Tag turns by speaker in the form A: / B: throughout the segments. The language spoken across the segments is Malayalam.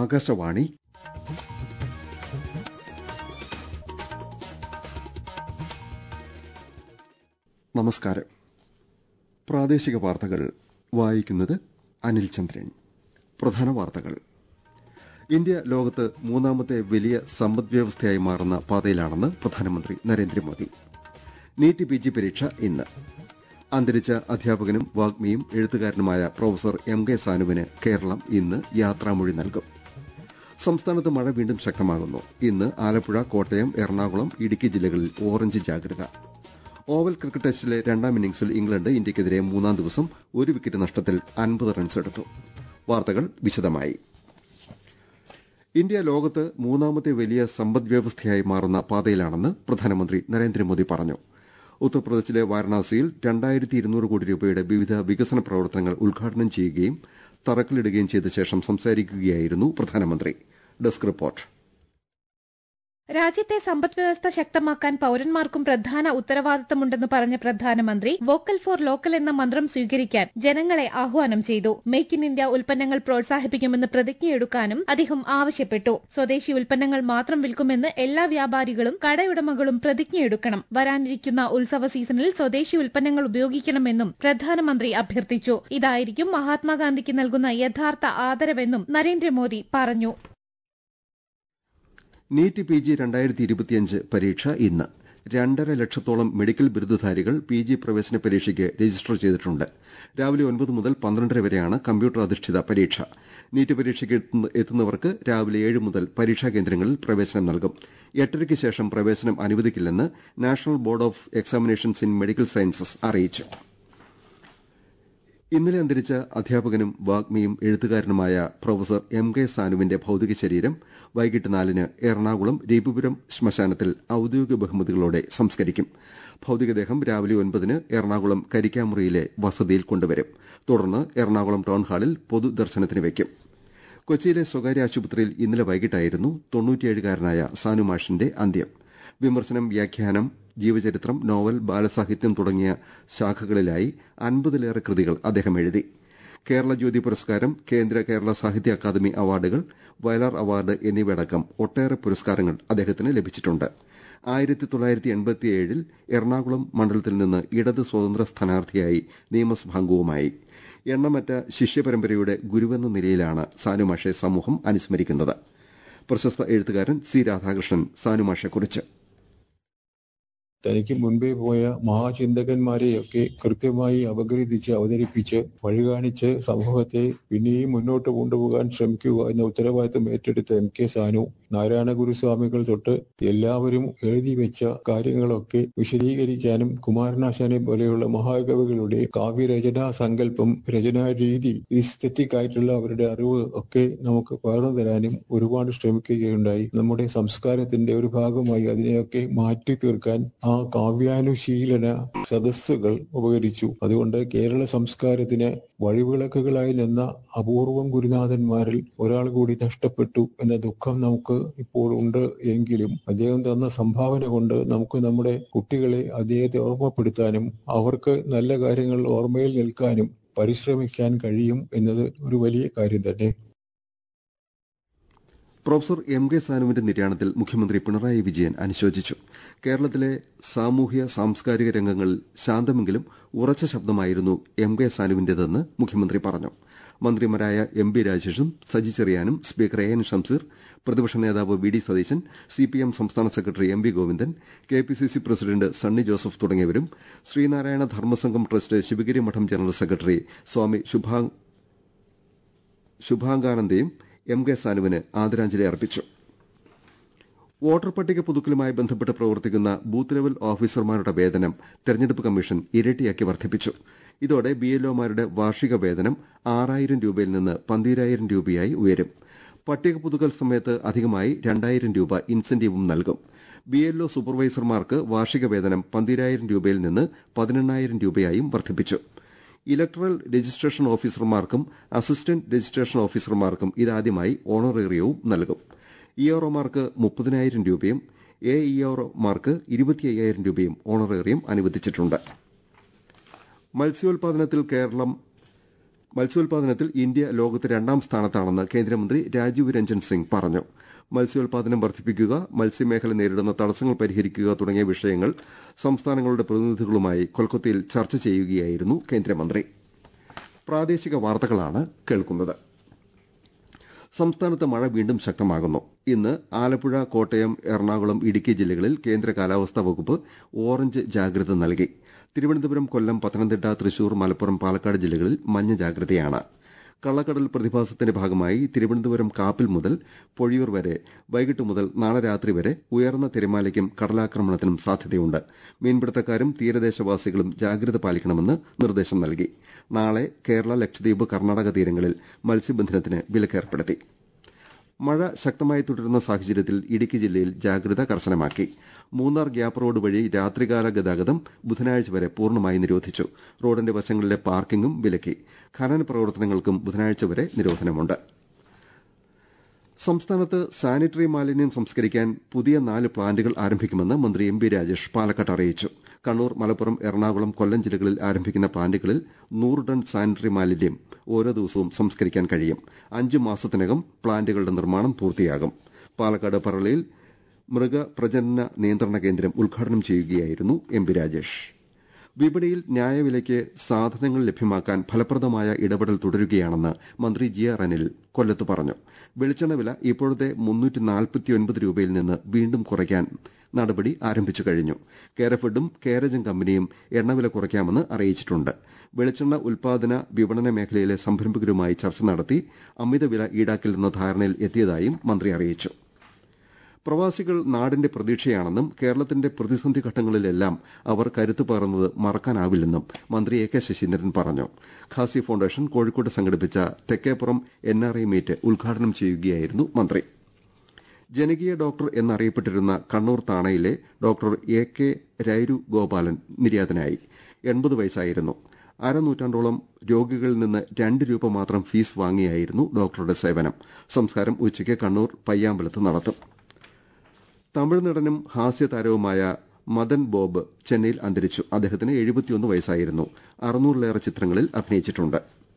A: ആകാശവാണി നമസ്കാരം പ്രാദേശിക വാർത്തകൾ വായിക്കുന്നത് അനിൽ ചന്ദ്രൻ പ്രധാന വാർത്തകൾ ഇന്ത്യ ലോകത്ത് മൂന്നാമത്തെ വലിയ സമ്പദ് വ്യവസ്ഥയായി മാറുന്ന പാതയിലാണെന്ന് പ്രധാനമന്ത്രി നരേന്ദ്രമോദി നീറ്റ് പിജി പരീക്ഷ ഇന്ന് അന്തരിച്ച അധ്യാപകനും വാഗ്മിയും എഴുത്തുകാരനുമായ പ്രൊഫസർ എം കെ സാനുവിന് കേരളം ഇന്ന് യാത്രാമൊഴി നൽകും സംസ്ഥാനത്ത് മഴ വീണ്ടും ശക്തമാകുന്നു ഇന്ന് ആലപ്പുഴ കോട്ടയം എറണാകുളം ഇടുക്കി ജില്ലകളിൽ ഓറഞ്ച് ജാഗ്രത ഓവൽ ക്രിക്കറ്റ് ടെസ്റ്റിലെ രണ്ടാം ഇന്നിംഗ്സിൽ ഇംഗ്ലണ്ട് ഇന്ത്യക്കെതിരെ മൂന്നാം ദിവസം ഒരു വിക്കറ്റ് നഷ്ടത്തിൽ അൻപത് റൺസ് എടുത്തു വാർത്തകൾ വിശദമായി ഇന്ത്യ ലോകത്ത് മൂന്നാമത്തെ വലിയ സമ്പദ് വ്യവസ്ഥയായി മാറുന്ന പാതയിലാണെന്ന് പ്രധാനമന്ത്രി നരേന്ദ്രമോദി പറഞ്ഞു ഉത്തർപ്രദേശിലെ വാരണാസിയിൽ രണ്ടായിരത്തി ഇരുന്നൂറ് കോടി രൂപയുടെ വിവിധ വികസന പ്രവർത്തനങ്ങൾ ഉദ്ഘാടനം ചെയ്യുകയും തറക്കല്ലിടുകയും ചെയ്ത ശേഷം സംസാരിക്കുകയായിരുന്നു പ്രധാനമന്ത്രി ഡെസ്ക് റിപ്പോർട്ട്
B: രാജ്യത്തെ സമ്പദ് വ്യവസ്ഥ ശക്തമാക്കാൻ പൌരന്മാർക്കും പ്രധാന ഉത്തരവാദിത്തമുണ്ടെന്ന് പറഞ്ഞ പ്രധാനമന്ത്രി വോക്കൽ ഫോർ ലോക്കൽ എന്ന മന്ത്രം സ്വീകരിക്കാൻ ജനങ്ങളെ ആഹ്വാനം ചെയ്തു മേക്ക് ഇൻ ഇന്ത്യ ഉൽപ്പന്നങ്ങൾ പ്രോത്സാഹിപ്പിക്കുമെന്ന് പ്രതിജ്ഞയെടുക്കാനും അദ്ദേഹം ആവശ്യപ്പെട്ടു സ്വദേശി ഉൽപ്പന്നങ്ങൾ മാത്രം വിൽക്കുമെന്ന് എല്ലാ വ്യാപാരികളും കടയുടമകളും പ്രതിജ്ഞയെടുക്കണം വരാനിരിക്കുന്ന ഉത്സവ സീസണിൽ സ്വദേശി ഉൽപ്പന്നങ്ങൾ ഉപയോഗിക്കണമെന്നും പ്രധാനമന്ത്രി അഭ്യർത്ഥിച്ചു ഇതായിരിക്കും മഹാത്മാഗാന്ധിക്ക് നൽകുന്ന യഥാർത്ഥ ആദരവെന്നും നരേന്ദ്രമോദി പറഞ്ഞു
A: നീറ്റ് പി ജി രണ്ടായിരത്തി ഇരുപത്തിയഞ്ച് പരീക്ഷ ഇന്ന് രണ്ടര ലക്ഷത്തോളം മെഡിക്കൽ ബിരുദധാരികൾ പി ജി പ്രവേശന പരീക്ഷയ്ക്ക് രജിസ്റ്റർ ചെയ്തിട്ടുണ്ട് രാവിലെ ഒൻപത് മുതൽ പന്ത്രണ്ടര വരെയാണ് കമ്പ്യൂട്ടർ അധിഷ്ഠിത പരീക്ഷ നീറ്റ് പരീക്ഷയ്ക്ക് എത്തുന്നവർക്ക് രാവിലെ ഏഴ് മുതൽ പരീക്ഷാ കേന്ദ്രങ്ങളിൽ പ്രവേശനം നൽകും എട്ടരയ്ക്ക് ശേഷം പ്രവേശനം അനുവദിക്കില്ലെന്ന് national board of examinations in medical sciences അറിയിച്ചു ഇന്നലെ അന്തരിച്ച അധ്യാപകനും വാഗ്മിയും എഴുത്തുകാരനുമായ പ്രൊഫസർ എം കെ സാനുവിന്റെ ഭൌതിക ശരീരം വൈകിട്ട് നാലിന് എറണാകുളം രവിപുരം ശ്മശാനത്തിൽ ഔദ്യോഗിക ബഹുമതികളോടെ സംസ്കരിക്കും ഭൌതികദേഹം രാവിലെ ഒൻപതിന് എറണാകുളം കരിക്കാമുറിയിലെ വസതിയിൽ കൊണ്ടുവരും തുടർന്ന് എറണാകുളം ടൌൺ ഹാളിൽ പൊതുദർശനത്തിന് വയ്ക്കും കൊച്ചിയിലെ സ്വകാര്യ ആശുപത്രിയിൽ ഇന്നലെ വൈകിട്ടായിരുന്നു തൊണ്ണൂറ്റിയേഴുകാരനായ സാനുമാഷിന്റെ അന്ത്യം വിമർശനം വ്യാഖ്യാനം ജീവചരിത്രം നോവൽ ബാലസാഹിത്യം തുടങ്ങിയ ശാഖകളിലായി അൻപതിലേറെ കൃതികൾ അദ്ദേഹം എഴുതി കേരള ജ്യോതി പുരസ്കാരം കേന്ദ്ര കേരള സാഹിത്യ അക്കാദമി അവാർഡുകൾ വയലാർ അവാർഡ് എന്നിവയടക്കം ഒട്ടേറെ പുരസ്കാരങ്ങൾ അദ്ദേഹത്തിന് ലഭിച്ചിട്ടുണ്ട് ആയിരത്തി തൊള്ളായിരത്തി എൺപത്തിയേഴിൽ എറണാകുളം മണ്ഡലത്തിൽ നിന്ന് ഇടത് സ്വതന്ത്ര സ്ഥാനാർത്ഥിയായി നിയമസഭാംഗവുമായി എണ്ണമറ്റ ശിഷ്യപരമ്പരയുടെ ഗുരുവെന്ന നിലയിലാണ് സാനുമാഷെ സമൂഹം അനുസ്മരിക്കുന്നത് പ്രശസ്ത എഴുത്തുകാരൻ സി രാധാകൃഷ്ണൻ സാനുമാഷെക്കുറിച്ച്
C: തനിക്ക് മുൻപേ പോയ മഹാചിന്തകന്മാരെയൊക്കെ കൃത്യമായി അപഗ്രഥിച്ച് അവതരിപ്പിച്ച് വഴികാണിച്ച് സമൂഹത്തെ പിന്നെയും മുന്നോട്ട് കൊണ്ടുപോകാൻ ശ്രമിക്കുക എന്ന ഉത്തരവാദിത്വം ഏറ്റെടുത്ത എം കെ സാനു നാരായണ ഗുരുസ്വാമികൾ തൊട്ട് എല്ലാവരും എഴുതി വെച്ച കാര്യങ്ങളൊക്കെ വിശദീകരിക്കാനും കുമാരനാശാനെ പോലെയുള്ള മഹാകവികളുടെ കാവ്യരചനാ സങ്കല്പം രചനാ രീതി ഇസ്തറ്റിക് ആയിട്ടുള്ള അവരുടെ അറിവ് ഒക്കെ നമുക്ക് പകർന്നു തരാനും ഒരുപാട് ശ്രമിക്കുകയുണ്ടായി നമ്മുടെ സംസ്കാരത്തിന്റെ ഒരു ഭാഗമായി അതിനെയൊക്കെ മാറ്റി തീർക്കാൻ ആ കാവ്യാനുശീലന സദസ്സുകൾ ഉപകരിച്ചു അതുകൊണ്ട് കേരള സംസ്കാരത്തിന് വഴിവിളക്കുകളായി നിന്ന അപൂർവം ഗുരുനാഥന്മാരിൽ ഒരാൾ കൂടി നഷ്ടപ്പെട്ടു എന്ന ദുഃഖം നമുക്ക് ഇപ്പോൾ ഉണ്ട് എങ്കിലും അദ്ദേഹം തന്ന സംഭാവന കൊണ്ട് നമുക്ക് നമ്മുടെ കുട്ടികളെ അദ്ദേഹത്തെ ഓർമ്മപ്പെടുത്താനും അവർക്ക് നല്ല കാര്യങ്ങൾ ഓർമ്മയിൽ നിൽക്കാനും പരിശ്രമിക്കാൻ കഴിയും എന്നത് ഒരു വലിയ കാര്യം തന്നെ
A: പ്രൊഫസർ എം കെ സാനുവിന്റെ നിര്യാണത്തിൽ മുഖ്യമന്ത്രി പിണറായി വിജയൻ അനുശോചിച്ചു കേരളത്തിലെ സാമൂഹ്യ സാംസ്കാരിക രംഗങ്ങളിൽ ശാന്തമെങ്കിലും ഉറച്ച ശബ്ദമായിരുന്നു എം കെ സാനുവിന്റേതെന്ന് മുഖ്യമന്ത്രി പറഞ്ഞു മന്ത്രിമാരായ എം ബി രാജേഷും സജി ചെറിയാനും സ്പീക്കർ എ എൻ ഷംസീർ പ്രതിപക്ഷ നേതാവ് വി ഡി സതീശൻ സിപിഎം സംസ്ഥാന secretary M V Govindan K P C C president Sunny Joseph തുടങ്ങിയവരും Sreenarayana Dharmasangham trust Sivagiri Mutt general secretary Swami ശുഭാംഗാനന്ദയും എം കെ സാനുവിന് ആദരാഞ്ജലി അർപ്പിച്ചു വോട്ടർ പട്ടിക പുതുക്കലുമായി ബന്ധപ്പെട്ട് പ്രവർത്തിക്കുന്ന ബൂത്ത് ലെവൽ ഓഫീസർമാരുടെ വേതനം തെരഞ്ഞെടുപ്പ് കമ്മീഷൻ ഇരട്ടിയാക്കി വർദ്ധിപ്പിച്ചു ഇതോടെ ബിഎൽഒമാരുടെ വാർഷിക വേതനം ആറായിരം രൂപയിൽ നിന്ന് പന്തീരായിരം രൂപയായി ഉയരും പട്ടിക പുതുക്കൽ സമയത്ത് അധികമായി രണ്ടായിരം രൂപ ഇൻസെന്റീവും നൽകും ബിഎൽഒ സൂപ്പർവൈസർമാർക്ക് വാർഷിക വേതനം പന്തീരായിരം രൂപയിൽ നിന്ന് പതിനെണ്ണായിരം രൂപയായും വർദ്ധിപ്പിച്ചു ഇലക്ടറൽ രജിസ്ട്രേഷൻ ഓഫീസർമാർക്കും അസിസ്റ്റന്റ് രജിസ്ട്രേഷൻ ഓഫീസർമാർക്കും ഇതാദ്യമായി ഓണറേറിയവും നൽകും ഇഒമാർക്ക് മുപ്പതിനായിരം രൂപയും എ ഇഒമാർക്ക് ഇരുപത്തി അയ്യായിരം രൂപയും ഓണറേറിയം അനുവദിച്ചിട്ടുണ്ട് മത്സ്യോൽപാദനത്തിൽ കേരളം മത്സ്യോൽപാദനത്തിൽ ഇന്ത്യ ലോകത്ത് രണ്ടാം സ്ഥാനത്താണെന്ന് കേന്ദ്രമന്ത്രി രാജീവ് രഞ്ജൻ സിംഗ് പറഞ്ഞു മത്സ്യോൽപാദനം വർദ്ധിപ്പിക്കുക മത്സ്യമേഖല നേരിടുന്ന തടസ്സങ്ങൾ പരിഹരിക്കുക തുടങ്ങിയ വിഷയങ്ങൾ സംസ്ഥാനങ്ങളുടെ പ്രതിനിധികളുമായി കൊൽക്കത്തയിൽ ചർച്ച ചെയ്യുകയായിരുന്നു കേന്ദ്രമന്ത്രി പ്രാദേശിക വാർത്തകളാണ് കേൾക്കുന്നത് സംസ്ഥാനത്ത് മഴ വീണ്ടും ശക്തമാകുന്നു ഇന്ന് ആലപ്പുഴ കോട്ടയം എറണാകുളം ഇടുക്കി ജില്ലകളിൽ കേന്ദ്ര കാലാവസ്ഥാ വകുപ്പ് ഓറഞ്ച് ജാഗ്രത നൽകി തിരുവനന്തപുരം കൊല്ലം പത്തനംതിട്ട തൃശൂർ മലപ്പുറം പാലക്കാട് ജില്ലകളിൽ മഞ്ഞ ജാഗ്രതയാണ് കള്ളക്കടൽ പ്രതിഭാസത്തിന്റെ ഭാഗമായി തിരുവനന്തപുരം കാപ്പിൽ മുതൽ പൊഴിയൂർ വരെ വൈകിട്ട് മുതൽ നാളെ രാത്രി വരെ ഉയർന്ന തിരമാലയ്ക്കും കടലാക്രമണത്തിനും സാധ്യതയുണ്ട് മീൻപിടുത്തക്കാരും തീരദേശവാസികളും ജാഗ്രത പാലിക്കണമെന്ന് നിർദ്ദേശം നൽകി നാളെ കേരള ലക്ഷദ്വീപ് കർണാടക തീരങ്ങളിൽ മത്സ്യബന്ധനത്തിന് വിലക്കേർപ്പെടുത്തി മഴ ശക്തമായി തുടരുന്ന സാഹചര്യത്തിൽ ഇടുക്കി ജില്ലയിൽ ജാഗ്രത കർശനമാക്കി മൂന്നാർ ഗ്യാപ്പ് റോഡ് വഴി രാത്രികാല ഗതാഗതം ബുധനാഴ്ച വരെ പൂർണ്ണമായി നിരോധിച്ചു റോഡിന്റെ വശങ്ങളിലെ പാർക്കിംഗും വിലക്കി ഖനന പ്രവർത്തനങ്ങൾക്കും ബുധനാഴ്ച വരെ നിരോധനമുണ്ട് സംസ്ഥാനത്ത് സാനിറ്ററി മാലിന്യം സംസ്കരിക്കാൻ പുതിയ നാല് പ്ലാന്റുകൾ ആരംഭിക്കുമെന്ന് മന്ത്രി എം ബി രാജേഷ് പാലക്കാട്ട് അറിയിച്ചു കണ്ണൂർ മലപ്പുറം എറണാകുളം കൊല്ലം ജില്ലകളിൽ ആരംഭിക്കുന്ന പ്ലാന്റുകളിൽ നൂറ് ടൺ സാനിറ്ററി മാലിന്യം ഓരോ ദിവസവും സംസ്കരിക്കാൻ കഴിയും അഞ്ചു മാസത്തിനകം പ്ലാന്റുകളുടെ നിർമ്മാണം പൂർത്തിയാകും പാലക്കാട് പറളിയിൽ മൃഗപ്രജനന നിയന്ത്രണ കേന്ദ്രം ഉദ്ഘാടനം ചെയ്യുകയായിരുന്നു എം പി രാജേഷ് വിപണിയിൽ ന്യായവിലയ്ക്ക് സാധനങ്ങൾ ലഭ്യമാക്കാൻ ഫലപ്രദമായ ഇടപെടൽ തുടരുകയാണെന്ന് മന്ത്രി ജി ആർ അനിൽ കൊല്ലത്ത് പറഞ്ഞു വെളിച്ചെണ്ണ വില ഇപ്പോഴത്തെ രൂപയിൽ നിന്ന് വീണ്ടും കുറയ്ക്കാൻ നടപടി ആരംഭിച്ചു കഴിഞ്ഞു കേരഫെഡും കേരജം കമ്പനിയും എണ്ണവില കുറയ്ക്കാമെന്ന് അറിയിച്ചിട്ടുണ്ട് വെളിച്ചെണ്ണ ഉൽപാദന വിപണന മേഖലയിലെ സംരംഭകരുമായി ചർച്ച നടത്തി അമിതവില ഈടാക്കില്ലെന്ന ധാരണയിൽ എത്തിയതായും മന്ത്രി അറിയിച്ചു പ്രവാസികൾ നാടിന്റെ പ്രതീക്ഷയാണെന്നും കേരളത്തിന്റെ പ്രതിസന്ധി ഘട്ടങ്ങളിലെല്ലാം അവർ കരുത്തു പകർന്നത് മറക്കാനാവില്ലെന്നും മന്ത്രി എ കെ ശശീന്ദ്രൻ പറഞ്ഞു ഖാസി ഫൌണ്ടേഷൻ കോഴിക്കോട് സംഘടിപ്പിച്ച Thekkepuram N R I meet ഉദ്ഘാടനം ചെയ്യുകയായിരുന്നു മന്ത്രി ജനകീയ ഡോക്ടർ എന്നറിയപ്പെട്ടിരുന്ന കണ്ണൂർ താണയിലെ doctor A K Rairu Gopalan നിര്യാതനായി എൺപത് വയസ്സായിരുന്നു അരനൂറ്റാണ്ടോളം രോഗികളിൽ നിന്ന് രണ്ട് രൂപ മാത്രം ഫീസ് വാങ്ങിയായിരുന്നു ഡോക്ടറുടെ സേവനം സംസ്കാരം ഉച്ചയ്ക്ക് കണ്ണൂർ പയ്യാമ്പലത്ത് നടത്തും തമിഴ് നടനും ഹാസ്യതാരവുമായ മദൻ ബോബ് ചെന്നൈയിൽ അന്തരിച്ചു അദ്ദേഹത്തിന് എഴുപത്തിയൊന്ന് വയസ്സായിരുന്നു അറുന്നൂറിലേറെ ചിത്രങ്ങളിൽ അഭിനയിച്ചിട്ടുണ്ട്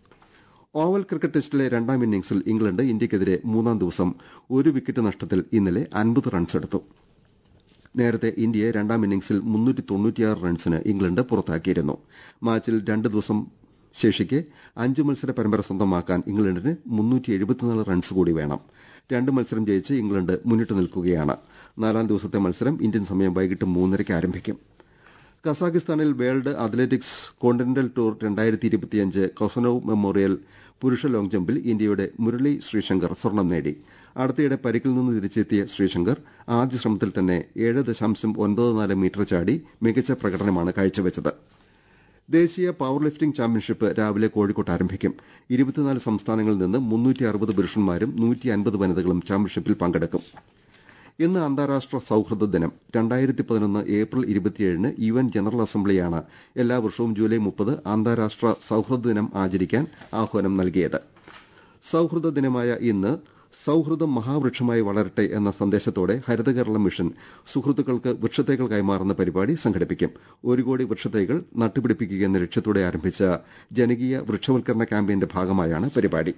A: ഓവൽ ക്രിക്കറ്റ് ടെസ്റ്റിലെ രണ്ടാം ഇന്നിംഗ്സിൽ ഇംഗ്ലണ്ട് ഇന്ത്യക്കെതിരെ മൂന്നാം ദിവസം ഒരു വിക്കറ്റ് നഷ്ടത്തിൽ ഇന്നലെ അൻപത് റൺസ് എടുത്തു നേരത്തെ ഇന്ത്യയെ രണ്ടാം ഇന്നിംഗ്സിൽ റൺസിന് ഇംഗ്ലണ്ട് പുറത്താക്കിയിരുന്നു മാച്ചിൽ രണ്ട് ദിവസം ശേഷിക്കെ അഞ്ച് മത്സര പരമ്പര സ്വന്തമാക്കാൻ ഇംഗ്ലണ്ടിന് റൺസ് കൂടി വേണം രണ്ട് മത്സരം ജയിച്ച് ഇംഗ്ലണ്ട് മുന്നിട്ട് നിൽക്കുകയാണ് നാലാം ദിവസത്തെ മത്സരം ഇന്ത്യൻ സമയം വൈകിട്ട് മൂന്നരയ്ക്ക് ആരംഭിക്കും കസാഖിസ്ഥാനിൽ world athletics continental tour Kosanov memorial പുരുഷ ലോങ് ജമ്പിൽ ഇന്ത്യയുടെ മുരളി ശ്രീശങ്കർ സ്വർണം നേടി അടുത്തിടെ പരിക്കിൽ നിന്ന് തിരിച്ചെത്തിയ ശ്രീശങ്കർ ആദ്യ ശ്രമത്തിൽ തന്നെ ഏഴ് ദശാംശം ഒൻപത് നാല് മീറ്റർ ചാടി മികച്ച പ്രകടനമാണ് കാഴ്ചവെച്ചത് ദേശീയ പവർ ലിഫ്റ്റിംഗ് ചാമ്പ്യൻഷിപ്പ് രാവിലെ കോഴിക്കോട്ട് ആരംഭിക്കും ഇരുപത്തിനാല് സംസ്ഥാനങ്ങളിൽ നിന്ന് മുന്നൂറ്റി അറുപത് പുരുഷന്മാരും നൂറ്റി അൻപത് വനിതകളും ചാമ്പ്യൻഷിപ്പിൽ പങ്കെടുക്കും ഇന്ന് അന്താരാഷ്ട്ര സൌഹൃദ ദിനം രണ്ടായിരത്തി പതിനൊന്ന് ഏപ്രിൽ ഇരുപത്തിയേഴിന് യു എൻ ജനറൽ അസംബ്ലിയാണ് എല്ലാ വർഷവും ജൂലൈ മുപ്പത് അന്താരാഷ്ട്ര സൌഹൃദ ദിനം ആചരിക്കാൻ ആഹ്വാനം നൽകിയത് സൌഹൃദ ദിനമായ ഇന്ന് സൌഹൃദം മഹാവൃക്ഷമായി വളരട്ടെ എന്ന സന്ദേശത്തോടെ ഹരിതകേരളം മിഷൻ സുഹൃത്തുക്കൾക്ക് വൃക്ഷത്തൈകൾ കൈമാറുന്ന പരിപാടി സംഘടിപ്പിക്കും ഒരു കോടി വൃക്ഷത്തൈകൾ നട്ടുപിടിപ്പിക്കുക എന്ന ലക്ഷ്യത്തോടെ ആരംഭിച്ച ജനകീയ വൃക്ഷവൽക്കരണ ക്യാമ്പയിന്റെ ഭാഗമായാണ് പരിപാടി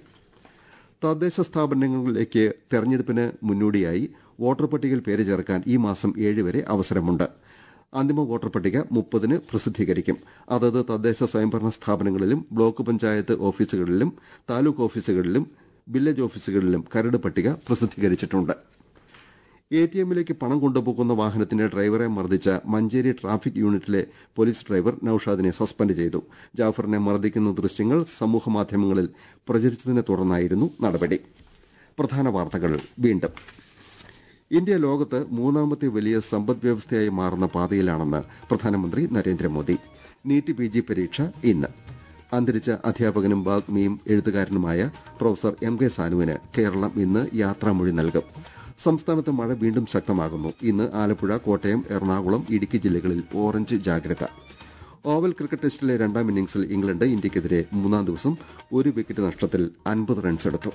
A: തദ്ദേശ സ്ഥാപനങ്ങളിലേക്ക് തെരഞ്ഞെടുപ്പിന് മുന്നോടിയായി വോട്ടർ പട്ടികയിൽ പേര് ചേർക്കാൻ ഈ മാസം ഏഴ് വരെ അവസരമുണ്ട് അന്തിമ വോട്ടർ പട്ടിക മുപ്പതിന് പ്രസിദ്ധീകരിക്കും അതത് തദ്ദേശ സ്വയംഭരണ സ്ഥാപനങ്ങളിലും ബ്ലോക്ക് പഞ്ചായത്ത് ഓഫീസുകളിലും താലൂക്ക് ഓഫീസുകളിലും വില്ലേജ് ഓഫീസുകളിലും കരട് പട്ടിക പ്രസിദ്ധീകരിച്ചിട്ടുണ്ട് എടിഎമ്മിലേക്ക് പണം കൊണ്ടുപോകുന്ന വാഹനത്തിന്റെ ഡ്രൈവറെ മർദ്ദിച്ച മഞ്ചേരി ട്രാഫിക് യൂണിറ്റിലെ പോലീസ് ഡ്രൈവർ നൌഷാദിനെ സസ്പെൻഡ് ചെയ്തു ജാഫറിനെ മർദ്ദിക്കുന്ന ദൃശ്യങ്ങൾ സമൂഹമാധ്യമങ്ങളിൽ പ്രചരിച്ചതിനെ തുടർന്നായിരുന്നു നടപടി പ്രധാന വാർത്തകൾ വീണ്ടും ഇന്ത്യ ലോകത്ത് മൂന്നാമത്തെ വലിയ സമ്പദ് വ്യവസ്ഥയായി മാറുന്ന പാതയിലാണെന്ന് പ്രധാനമന്ത്രി നരേന്ദ്രമോദി നീറ്റ് പി ജി പരീക്ഷ ഇന്ന് അന്തരിച്ച അധ്യാപകനും വാഗ്മിയും എഴുത്തുകാരനുമായ പ്രൊഫസർ എം കെ സാനുവിന് കേരളം ഇന്ന് യാത്രാമൊഴി നൽകും സംസ്ഥാനത്ത് മഴ വീണ്ടും ശക്തമാകുന്നു ഇന്ന് ആലപ്പുഴ കോട്ടയം എറണാകുളം ഇടുക്കി ജില്ലകളിൽ ഓറഞ്ച് ജാഗ്രത ഓവൽ ക്രിക്കറ്റ് ടെസ്റ്റിലെ രണ്ടാം ഇന്നിംഗ്സിൽ ഇംഗ്ലണ്ട് ഇന്ത്യക്കെതിരെ മൂന്നാം ദിവസം ഒരു വിക്കറ്റ് നഷ്ടത്തിൽ അൻപത് റൺസ് എടുത്തു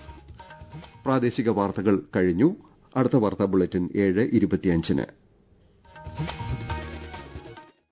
A: പ്രാദേശിക വാർത്തകൾ കഴിഞ്ഞു അടുത്ത വാർത്താ ബുള്ളറ്റിൻ ഏഴ് ഇരുപത്തിയഞ്ചിന്